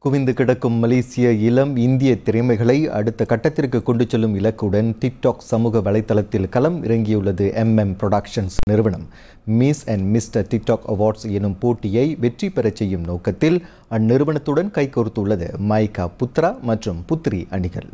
குவிந்து கிடக்கும் மலேசிய இளம் இந்திய திறமைகளை அடுத்த கட்டத்திற்கு கொண்டு செல்லும் இலக்குடன் டிக்டாக் சமூக வலைத்தளத்தில் களம் இறங்கியுள்ளது எம்எம் புரொடக்ஷன்ஸ் நிறுவனம் Miss and Mister TikTok awards எனும் போட்டியை வெற்றி பெறச் செய்யும் நோக்கத்தில் அந்நிறுவனத்துடன் கைகோர்த்துள்ளது மைகா புத்ரா மற்றும் புத்ரி அணிகள்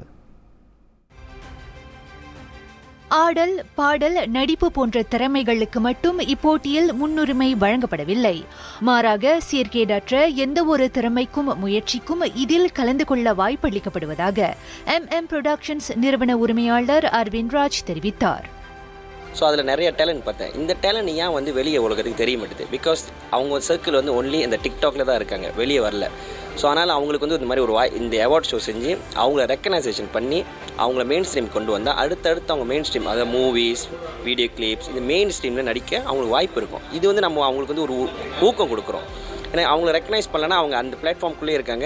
ஆடல் பாடல் நடிப்பு போன்ற திறமைகளுக்கு மட்டும் இப்போட்டியில் முன்னுரிமை வழங்கப்படவில்லை மாறாக சீர்கேடற்ற எந்த ஒரு திறமைக்கும் முயற்சிக்கும் இதில் கலந்து கொள்ள வாய்ப்பளிக்கப்படுவதாக எம் எம் புரொடக்ஷன்ஸ் நிறுவன உரிமையாளர் அரவிந்த் ராஜ் தெரிவித்தார் ஸோ அதில் நிறைய டேலண்ட் பார்த்தேன் இந்த டேலண்ட் ஏன் வந்து வெளியே உலகத்துக்கு தெரிய மாட்டேது பிகாஸ் அவங்க சர்க்கிள் வந்து ஒன்லி இந்த டிக்டாக்ல தான் இருக்காங்க வெளியே வரல ஸோ அதனால் அவங்களுக்கு வந்து இந்த மாதிரி ஒரு வாய் இந்த அவார்ட் ஷோ செஞ்சு அவங்கள ரெக்கனைசேஷன் பண்ணி அவங்கள மெயின் ஸ்ட்ரீம் கொண்டு வந்தால் அடுத்தடுத்து அவங்க மெயின் ஸ்ட்ரீம் அதாவது மூவிஸ் வீடியோ கிளிப்ஸ் இந்த மெயின் ஸ்ட்ரீமில் நடிக்க அவங்களுக்கு வாய்ப்பு இருக்கும் இது வந்து நம்ம அவங்களுக்கு வந்து ஒரு ஊ- ஊக்கம் கொடுக்குறோம் ஏன்னா அவங்கள ரெக்கனைஸ் பண்ணலன்னா அவங்க அந்த பிளாட்ஃபார்ம்குள்ளே இருக்காங்க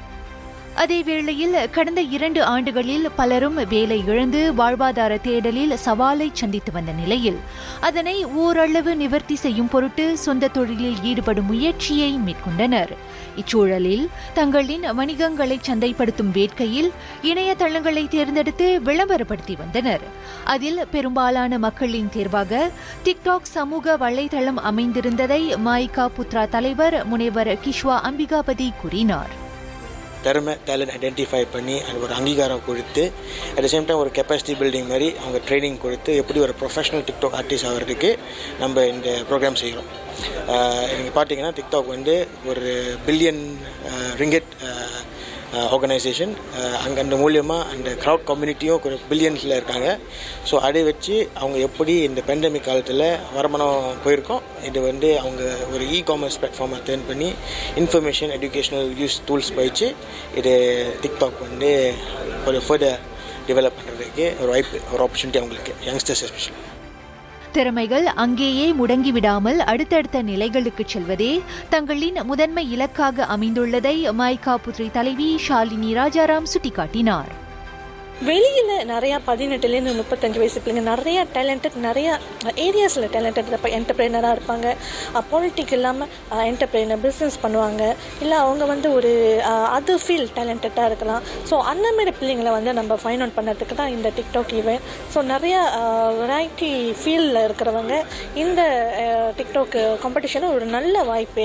அதே வேளையில் கடந்த இரண்டு ஆண்டுகளில் பலரும் வேலை இழந்து வாழ்வாதார தேடலில் சவாலை சந்தித்து வந்த நிலையில் அதனை ஓரளவு நிவர்த்தி செய்யும் பொருட்டு சொந்த தொழிலில் ஈடுபடும் முயற்சியை மேற்கொண்டனர் இச்சூழலில் தங்களின் வணிகங்களை சந்தைப்படுத்தும் வேட்கையில் இணையதளங்களை தேர்ந்தெடுத்து விளம்பரப்படுத்தி வந்தனர் அதில் பெரும்பாலான மக்களின் தேர்வாக டிக்டாக் சமூக வலைதளம் அமைந்திருந்ததை மாய்கா புத்ரா தலைவர் முனைவர் கிஷ்வா அம்பிகாபதி கூறினார் திறமை டேலண்ட் ஐடென்டிஃபை பண்ணி அது ஒரு அங்கீகாரம் கொடுத்து அட் சேம் டைம் ஒரு கெப்பாசிட்டி பில்டிங் மாதிரி அவங்க ட்ரைனிங் கொடுத்து எப்படி ஒரு ப்ரொஃபஷனல் டிக்டாக் ஆர்டிஸ்ட் ஆகிறதுக்கு நம்ம இந்த ப்ரோக்ராம் செய்கிறோம் நீங்கள் பார்த்தீங்கன்னா டிக்டாக் வந்து ஒரு பில்லியன் ரிங்கெட் ஆர்கனைசேஷன் அங்கே அந்த மூலியமாக அந்த க்ரௌட் கம்யூனிட்டியும் ஒரு பில்லியன்ஸில் இருக்காங்க ஸோ அதை வச்சு அவங்க எப்படி இந்த பெண்டமிக் காலத்தில் வருமானம் போயிருக்கோம் இது வந்து அவங்க ஒரு இ காமர்ஸ் பிளாட்ஃபார்மை டேர்ன் பண்ணி இன்ஃபர்மேஷன் எஜுகேஷனல் யூஸ் டூல்ஸ் பயிற்சி இது டிக்டாக் வந்து ஒரு ஃபர்தர் டெவலப் பண்ணுறதுக்கு ஒரு வாய்ப்பு ஒரு ஆப்பர்ச்சுனிட்டி அவங்களுக்கு யங்ஸ்டர்ஸ் எஸ்பெஷலி திறமைகள் அங்கேயே முடங்கிவிடாமல் அடுத்தடுத்த நிலைகளுக்கு செல்வதே தங்களின் முதன்மை இலக்காக அமைந்துள்ளதை மைகா புத்ரி தலைவி ஷாலினி ராஜாராம் சுட்டிக்காட்டினார் வெளியில் நிறையா பதினெட்டுலேருந்து முப்பத்தஞ்சு வயசு பிள்ளைங்க நிறைய டேலண்டட் நிறைய ஏரியாஸில் டேலண்டட் என்டர்பிரைனராக இருப்பாங்க பாலிட்டிக் இல்லாமல் என்டர்பிரைனர் பிஸ்னஸ் பண்ணுவாங்க இல்லை அவங்க வந்து ஒரு அதர் ஃபீல்ட் டேலண்டடாக இருக்கலாம் ஸோ அந்த மாதிரி பிள்ளைங்களை வந்து நம்ம ஃபைன் அவுட் பண்ணதுக்கு தான் இந்த டிக்டாக் ஈவெண்ட் ஸோ நிறைய வெரைட்டி ஃபீல்டில் இருக்கிறவங்க இந்த டிக்டாக் காம்படிஷனை ஒரு நல்ல வாய்ப்பு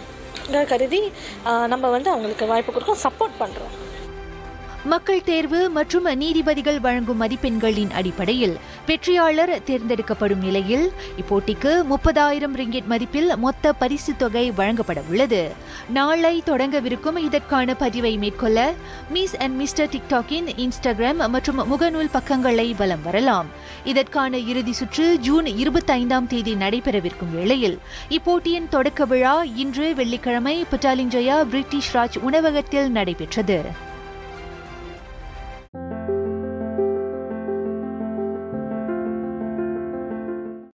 கருதி அஹ், நம்ம வந்து அவங்களுக்கு வாய்ப்பு கொடுக்கோம் சப்போர்ட் பண்ணுறோம் மக்கள் தேர்வு மற்றும் நீதிபதிகள் வழங்கும் மதிப்பெண்களின் அடிப்படையில் வெற்றியாளர் தேர்ந்தெடுக்கப்படும் நிலையில் இப்போட்டிக்கு முப்பதாயிரம் ரிங்கெட் மதிப்பில் மொத்த பரிசு தொகை வழங்கப்பட உள்ளது நாளை தொடங்கவிருக்கும் இதற்கான பதிவை மேற்கொள்ள மிஸ் அண்ட் மிஸ்டர் டிக்டாக்கின் இன்ஸ்டாகிராம் மற்றும் முகநூல் பக்கங்களை வலம் வரலாம் இதற்கான இறுதி சுற்று ஜூன் இருபத்தைந்தாம் தேதி நடைபெறவிருக்கும் வேளையில் இப்போட்டியின் தொடக்க விழா இன்று வெள்ளிக்கிழமை பட்டாலிஞ்சயா பிரிட்டிஷ் ராஜ் உணவகத்தில் நடைபெற்றது